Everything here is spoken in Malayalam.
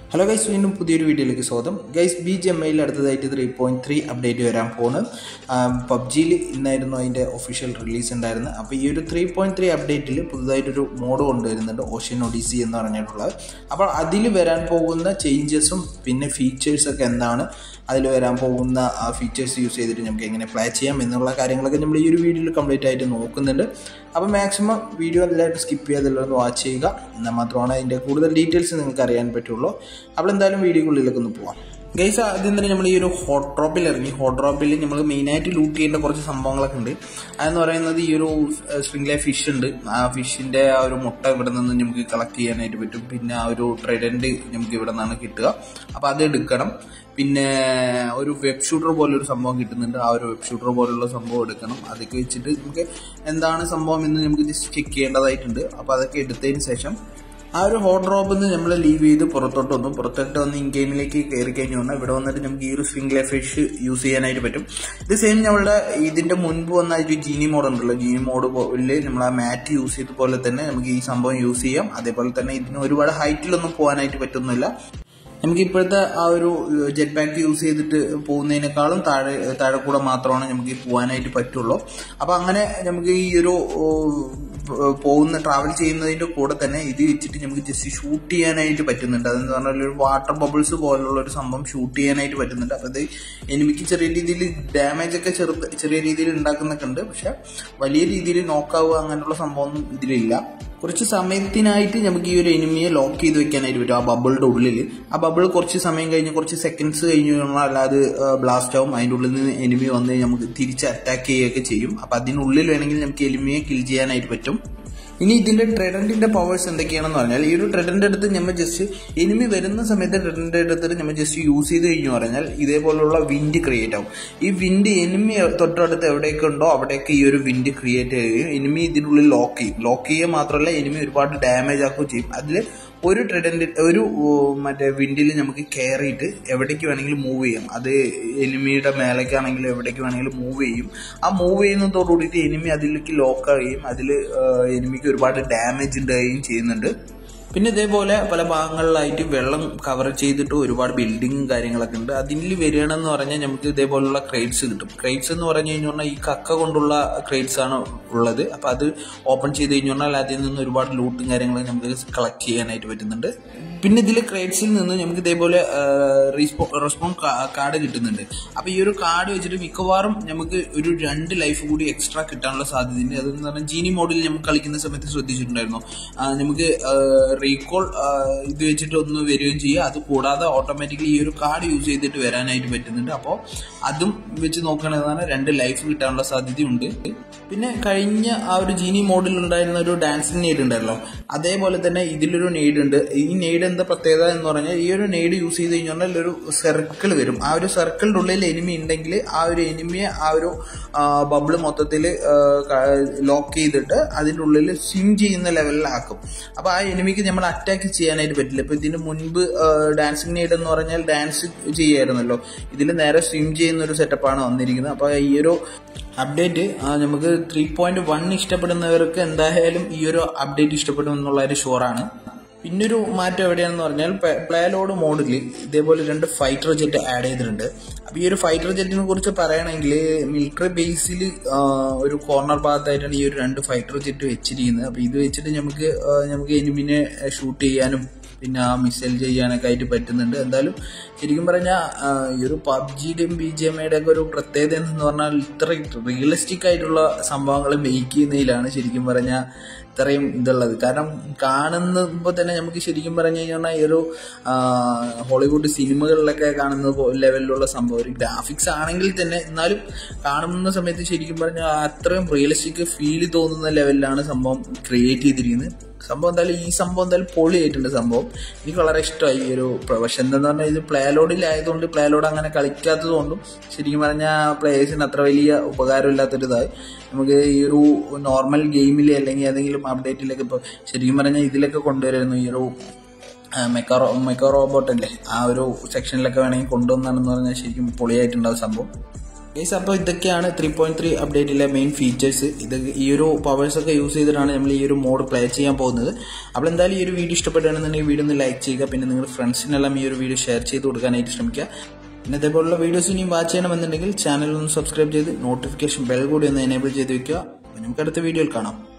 ഹലോ ഗൈസ് വീണ്ടും പുതിയൊരു വീഡിയോയിലേക്ക് സ്വാഗതം ഗൈസ് ബി ജി എം ഐയിൽ അടുത്തതായിട്ട് ത്രീ പോയിൻറ്റ് ത്രീ അപ്ഡേറ്റ് വരാൻ പോണ് പബ്ജിയിൽ ഇന്നായിരുന്നു അതിൻ്റെ ഒഫീഷ്യൽ റിലീസ് ഉണ്ടായിരുന്നത് അപ്പോൾ ഈ ഒരു ത്രീ പോയിൻറ്റ് ത്രീ അപ്ഡേറ്റിൽ പുതുതായിട്ടൊരു മോഡ് കൊണ്ടുവരുന്നുണ്ട് ഓഷ്യൻ ഒഡീസി എന്ന് പറഞ്ഞിട്ടുള്ളത് അപ്പോൾ അതിൽ വരാൻ പോകുന്ന ചേഞ്ചസും പിന്നെ ഫീച്ചേഴ്സൊക്കെ എന്താണ് അതിൽ വരാൻ പോകുന്ന ആ ഫീച്ചേഴ്സ് യൂസ് ചെയ്തിട്ട് നമുക്ക് എങ്ങനെ പ്ലേ ചെയ്യാം എന്നുള്ള കാര്യങ്ങളൊക്കെ നമ്മൾ ഈ ഒരു വീഡിയോയിൽ കംപ്ലീറ്റ് ആയിട്ട് നോക്കുന്നുണ്ട് അപ്പോൾ മാക്സിമം വീഡിയോ എല്ലാവരും സ്കിപ്പ് ചെയ്യാതെല്ലാം വാച്ച് ചെയ്യുക എന്നാൽ മാത്രമാണ് അതിൻ്റെ കൂടുതൽ ഡീറ്റെയിൽസ് നിങ്ങൾക്ക് അറിയാൻ പറ്റുള്ളൂ അപ്പോൾ എന്തായാലും വീഡിയോക്കുള്ളിലേക്ക് ഒന്ന് പോവാം ഗൈസ് ആദ്യം തന്നെ നമ്മൾ ഈ ഒരു ഹോട്ട് ഡ്രോപ്പിൽ ഇറങ്ങി ഹോട്ട് ഡ്രോപ്പിൽ നമ്മൾ മെയിനായിട്ട് ലൂട്ട് ചെയ്യേണ്ട കുറച്ച് സംഭവങ്ങളൊക്കെ ഉണ്ട് അതെന്ന് പറയുന്നത് ഈ ഒരു സ്ട്രിംഗ്ലെ ഫിഷ് ഉണ്ട് ആ ഫിഷിന്റെ ആ ഒരു മുട്ട ഇവിടെ നിന്ന് നമുക്ക് കളക്ട് ചെയ്യാനായിട്ട് പറ്റും പിന്നെ ആ ഒരു ട്രെഡന്റ് നമുക്ക് ഇവിടെ നിന്നാണ് കിട്ടുക അപ്പോൾ അത് എടുക്കണം പിന്നെ ഒരു വെബ് ഷൂട്ടർ പോലൊരു സംഭവം കിട്ടുന്നുണ്ട് ആ ഒരു വെബ് ഷൂട്ടർ പോലുള്ള സംഭവം എടുക്കണം അതൊക്കെ വെച്ചിട്ട് നമുക്ക് എന്താണ് സംഭവം എന്ന് നമുക്ക് ജസ്റ്റ് ചെക്ക് ചെയ്യേണ്ടതായിട്ടുണ്ട് അപ്പോൾ അതൊക്കെ എടുത്തതിന് ശേഷം ആ ഒരു ഹോട്ട് ഡ്രോപ്പിൽ നിന്ന് നമ്മൾ ലീവ് ചെയ്ത് പുറത്തോട്ട് വന്നു പുറത്തോട്ട് വന്ന് ഇൻ ഗെയിമിലേക്ക് കയറി കഴിഞ്ഞു വന്നാൽ ഇവിടെ വന്നിട്ട് നമുക്ക് ഈ ഒരു സ്വിംഗ്ലെ ഫിഷ് യൂസ് ചെയ്യാനായിട്ട് പറ്റും ഇത് സെയിം നമ്മളുടെ ഇതിന്റെ മുൻപ് വന്ന ഒരു ജീനി മോഡ് ഉണ്ടല്ലോ ജീനി മോഡ് പോലെ നമ്മൾ ആ മാറ്റ് യൂസ് ചെയ്ത പോലെ തന്നെ നമുക്ക് ഈ സംഭവം യൂസ് ചെയ്യാം അതേപോലെ തന്നെ ഇതിന് ഒരുപാട് ഹൈറ്റിലൊന്നും പോകാനായിട്ട് പറ്റുന്നില്ല നമുക്ക് ഇപ്പോഴത്തെ ആ ഒരു ജെറ്റ് പാക്ക് യൂസ് ചെയ്തിട്ട് പോകുന്നതിനേക്കാളും താഴെ താഴെ കൂടെ മാത്രമാണ് നമുക്ക് പോകാനായിട്ട് പറ്റുള്ളൂ അപ്പൊ അങ്ങനെ നമുക്ക് ഈ ഒരു പോകുന്ന ട്രാവൽ ചെയ്യുന്നതിന്റെ കൂടെ തന്നെ ഇത് വെച്ചിട്ട് നമുക്ക് ജസ്റ്റ് ഷൂട്ട് ചെയ്യാനായിട്ട് പറ്റുന്നുണ്ട് അതെന്ന് പറഞ്ഞാൽ ഒരു വാട്ടർ ബബിൾസ് പോലുള്ള ഒരു സംഭവം ഷൂട്ട് ചെയ്യാനായിട്ട് പറ്റുന്നുണ്ട് അപ്പൊ ഇത് എനിമിക്ക് ചെറിയ രീതിയിൽ ഡാമേജ് ഒക്കെ ചെറു ചെറിയ രീതിയിൽ ഉണ്ടാക്കുന്നൊക്കെ ഉണ്ട് പക്ഷെ വലിയ രീതിയിൽ നോക്കാവുക അങ്ങനെയുള്ള സംഭവമൊന്നും ഇതിലില്ല കുറച്ച് സമയത്തിനായിട്ട് നമുക്ക് ഈ ഒരു എനിമിയെ ലോക്ക് ചെയ്ത് വെക്കാനായിട്ട് പറ്റും ആ ബബിളുടെ ഉള്ളിൽ ആ ബബിൾ കുറച്ച് സമയം കഴിഞ്ഞ് കുറച്ച് സെക്കൻഡ്സ് കഴിഞ്ഞ് കഴിഞ്ഞാൽ അത് ബ്ലാസ്റ്റ് ആവും അതിൻ്റെ ഉള്ളിൽ നിന്ന് എനിമി വന്ന് നമുക്ക് തിരിച്ച് അറ്റാക്ക് ചെയ്യുകയൊക്കെ ചെയ്യും അപ്പം അതിനുള്ളിൽ വേണമെങ്കിൽ നമുക്ക് എനിമിയെ കിൽ ചെയ്യാനായിട്ട് പറ്റും ഇനി ഇതിന്റെ ട്രെഡന്റിന്റെ പവേഴ്സ് എന്തൊക്കെയാണെന്ന് പറഞ്ഞാൽ ഈ ഒരു ട്രെഡന്റ് എടുത്ത് നമ്മൾ ജസ്റ്റ് എനിമി വരുന്ന സമയത്ത് ട്രെഡന്റ് എടുത്തിട്ട് നമ്മൾ ജസ്റ്റ് യൂസ് ചെയ്ത് കഴിഞ്ഞു പറഞ്ഞാൽ ഇതേപോലുള്ള വിൻഡ് ക്രിയേറ്റ് ആവും ഈ വിൻഡ് എനിമി തൊട്ടടുത്ത് എവിടെയൊക്കെ ഉണ്ടോ അവിടെയൊക്കെ ഈ ഒരു വിൻഡ് ക്രിയേറ്റ് ചെയ്യുകയും എനിമി ഇതിനുള്ളിൽ ലോക്ക് ചെയ്യും ലോക്ക് ചെയ്യുക മാത്രമല്ല എനിമി ഒരുപാട് ഡാമേജ് ആക്കുകയും ചെയ്യും അതിൽ ഒരു ട്രെഡന്റ് ഒരു മറ്റേ വിൻഡിൽ നമുക്ക് കയറിയിട്ട് എവിടേക്ക് വേണമെങ്കിലും മൂവ് ചെയ്യാം അത് എനിമിയുടെ മേലേക്കാണെങ്കിലും എവിടേക്ക് വേണമെങ്കിലും മൂവ് ചെയ്യും ആ മൂവ് ചെയ്യുന്നതോടുകൂടിയിട്ട് എനിമി അതിലേക്ക് ലോക്ക് ആവുകയും അതിൽ എനിമിക്ക് ഒരുപാട് ഡാമേജ് ഉണ്ടാവുകയും ചെയ്യുന്നുണ്ട് പിന്നെ ഇതേപോലെ പല ഭാഗങ്ങളിലായിട്ട് വെള്ളം കവർ ചെയ്തിട്ട് ഒരുപാട് ബിൽഡിങ്ങും കാര്യങ്ങളൊക്കെ ഉണ്ട് അതിൽ വരികയാണെന്ന് പറഞ്ഞാൽ നമുക്ക് ഇതേപോലുള്ള ക്രേറ്റ്സ് കിട്ടും ക്രേറ്റ്സ് എന്ന് പറഞ്ഞു കഴിഞ്ഞാൽ ഈ കക്ക കൊണ്ടുള്ള ക്രേറ്റ്സ് ആണ് ഉള്ളത് അപ്പൊ അത് ഓപ്പൺ ചെയ്ത് കഴിഞ്ഞാൽ അതിൽ നിന്ന് ഒരുപാട് ലൂട്ടും കാര്യങ്ങളും നമുക്ക് കളക്ട് ചെയ്യാനായിട്ട് പറ്റുന്നുണ്ട് പിന്നെ ഇതിൽ ക്രേറ്റ്സിൽ നിന്ന് നമുക്ക് ഇതേപോലെ റെസ്പോൺ കാർഡ് കിട്ടുന്നുണ്ട് അപ്പൊ ഈ ഒരു കാർഡ് വെച്ചിട്ട് മിക്കവാറും നമുക്ക് ഒരു രണ്ട് ലൈഫ് കൂടി എക്സ്ട്രാ കിട്ടാനുള്ള സാധ്യതയുണ്ട് അതെന്ന് പറഞ്ഞാൽ ജീനി മോഡിൽ നമുക്ക് കളിക്കുന്ന സമയത്ത് ശ്രദ്ധിച്ചിട്ടുണ്ടായിരുന്നു നമുക്ക് റീകോൾ ഇത് വെച്ചിട്ട് ഒന്ന് വരികയും ചെയ്യുക അത് കൂടാതെ ഓട്ടോമാറ്റിക്കലി ഈ ഒരു കാർഡ് യൂസ് ചെയ്തിട്ട് വരാനായിട്ട് പറ്റുന്നുണ്ട് അപ്പോൾ അതും വെച്ച് നോക്കുകയാണെന്നാണ് രണ്ട് ലൈഫ് കിട്ടാനുള്ള സാധ്യതയുണ്ട് പിന്നെ കഴിഞ്ഞ ആ ഒരു ജീനി മോഡിൽ ഉണ്ടായിരുന്ന ഒരു ഡാൻസിങ് നെയ്ഡ് ഉണ്ടല്ലോ അതേപോലെ തന്നെ ഇതിലൊരു നെയ്ഡ് ഉണ്ട് ഈ നെയ്ഡ് എന്താ പ്രത്യേകത എന്ന് പറഞ്ഞാൽ ഈ ഒരു നെയ്ഡ് യൂസ് ചെയ്ത് കഴിഞ്ഞാൽ ഒരു സർക്കിൾ വരും ആ ഒരു സർക്കിളിന്റെ ഉള്ളിൽ എനിമി ഉണ്ടെങ്കിൽ ആ ഒരു എനിമിയെ ആ ഒരു ബബിള് മൊത്തത്തിൽ ലോക്ക് ചെയ്തിട്ട് അതിൻ്റെ ഉള്ളിൽ സ്വിം ചെയ്യുന്ന ലെവലിലാക്കും അപ്പൊ ആ എനിമിക്ക് നമ്മൾ അറ്റാക്ക് ചെയ്യാനായിട്ട് പറ്റില്ല ഇപ്പൊ ഇതിന് മുൻപ് ഡാൻസിങ് നെയ്ഡ് എന്ന് പറഞ്ഞാൽ ഡാൻസ് ചെയ്യായിരുന്നല്ലോ ഇതിൽ നേരെ സ്വിം ചെയ്യുന്ന ഒരു സെറ്റപ്പാണ് വന്നിരിക്കുന്നത് അപ്പൊ ഈ ഒരു അപ്ഡേറ്റ് നമുക്ക് ത്രീ പോയിന്റ് വൺ ഇഷ്ടപ്പെടുന്നവർക്ക് എന്തായാലും ഈ ഒരു അപ്ഡേറ്റ് ഇഷ്ടപ്പെടും എന്നുള്ള ഒരു ഷുവറാണ് പിന്നൊരു മാറ്റം എവിടെയാണെന്ന് പറഞ്ഞാൽ പ്ലേ ലോഡ് മോഡിൽ ഇതേപോലെ രണ്ട് ഫൈറ്റർ ജെറ്റ് ആഡ് ചെയ്തിട്ടുണ്ട് അപ്പൊ ഈ ഒരു ഫൈറ്റർ ജെറ്റിനെ കുറിച്ച് പറയുകയാണെങ്കിൽ മിലിറ്ററി ബേസിൽ ഒരു കോർണർ ഭാഗത്തായിട്ടാണ് ഈ ഒരു രണ്ട് ഫൈറ്റർ ജെറ്റ് വെച്ചിരിക്കുന്നത് അപ്പൊ ഇത് വെച്ചിട്ട് നമുക്ക് നമുക്ക് എനിമിനെ ഷൂട്ട് ചെയ്യാനും പിന്നെ ആ മിസൈൽ ചെയ്യാനൊക്കെ ആയിട്ട് പറ്റുന്നുണ്ട് എന്തായാലും ശരിക്കും പറഞ്ഞാൽ ഈ ഒരു പബ്ജിയുടെയും ബി ജി എം ഐയുടെ ഒക്കെ ഒരു പ്രത്യേകത എന്ന് പറഞ്ഞാൽ ഇത്ര റിയലിസ്റ്റിക് ആയിട്ടുള്ള സംഭവങ്ങൾ മേക്ക് ചെയ്യുന്നതിലാണ് ശരിക്കും പറഞ്ഞാൽ ഇത്രയും ഇതുള്ളത് കാരണം കാണുമ്പോൾ തന്നെ നമുക്ക് ശരിക്കും പറഞ്ഞു കഴിഞ്ഞാൽ ഈ ഒരു ഹോളിവുഡ് സിനിമകളിലൊക്കെ കാണുന്ന ലെവലിലുള്ള സംഭവം ഒരു ഗ്രാഫിക്സ് ആണെങ്കിൽ തന്നെ എന്നാലും കാണുന്ന സമയത്ത് ശരിക്കും പറഞ്ഞാൽ അത്രയും റിയലിസ്റ്റിക് ഫീൽ തോന്നുന്ന ലെവലിലാണ് സംഭവം ക്രിയേറ്റ് ചെയ്തിരിക്കുന്നത് സംഭവം എന്തായാലും ഈ സംഭവം എന്തായാലും പൊളിയായിട്ടുണ്ട് സംഭവം എനിക്ക് വളരെ ഇഷ്ടമായി ഈ ഒരു പക്ഷെ എന്താന്ന് പറഞ്ഞാൽ ഇത് പ്ലേ ലോഡിലായതുകൊണ്ട് പ്ലേ ലോഡ് അങ്ങനെ കളിക്കാത്തത് കൊണ്ടും ശരിക്കും പറഞ്ഞാൽ പ്ലേയേഴ്സിന് അത്ര വലിയ ഉപകാരമില്ലാത്തൊരിതായി നമുക്ക് ഈ ഒരു നോർമൽ ഗെയിമിൽ അല്ലെങ്കിൽ ഏതെങ്കിലും അപ്ഡേറ്റിലൊക്കെ ഇപ്പോൾ ശരിക്കും പറഞ്ഞാൽ ഇതിലൊക്കെ കൊണ്ടുവരുന്നു ഈ ഒരു മെക്കാറോ മെക്കാ റോബോട്ട് അല്ലേ ആ ഒരു സെക്ഷനിലൊക്കെ വേണമെങ്കിൽ കൊണ്ടുവന്നാണെന്ന് പറഞ്ഞാൽ ശരിക്കും പൊളിയായിട്ടുണ്ടാവും സംഭവം ഗൈസ് അപ്പോൾ ഇതൊക്കെയാണ് ത്രീ പോയിന്റ് ത്രീ അപ്ഡേറ്റിലെ മെയിൻ ഫീച്ചേഴ്സ് ഇത് ഈ ഒരു പവേഴ്സ് ഒക്കെ യൂസ് ചെയ്തിട്ടാണ് നമ്മൾ ഈ ഒരു മോഡ് പ്ലേ ചെയ്യാൻ പോകുന്നത് അപ്പോൾ എന്തായാലും ഈ ഒരു വീഡിയോ ഇഷ്ടപ്പെടുകയാണെന്നുണ്ടെങ്കിൽ വീഡിയോ ഒന്ന് ലൈക്ക് ചെയ്യുക പിന്നെ നിങ്ങളുടെ ഫ്രണ്ട്സിനെല്ലാം ഈ ഒരു വീഡിയോ ഷെയർ ചെയ്ത് കൊടുക്കാനായിട്ട് ശ്രമിക്കുക പിന്നെ ഇതേപോലുള്ള വീഡിയോസ് ഇനിയും വാച്ച് ചെയ്യണമെന്നുണ്ടെങ്കിൽ ചാനൽ ഒന്ന് സബ്സ്ക്രൈബ് ചെയ്ത് നോട്ടിഫിക്കേഷൻ ബെൽ കൂടി ഒന്ന് എനേബിൾ ചെയ്ത് വെക്കുക അപ്പോൾ നമുക്ക് അടുത്ത വീഡിയോയിൽ കാണാം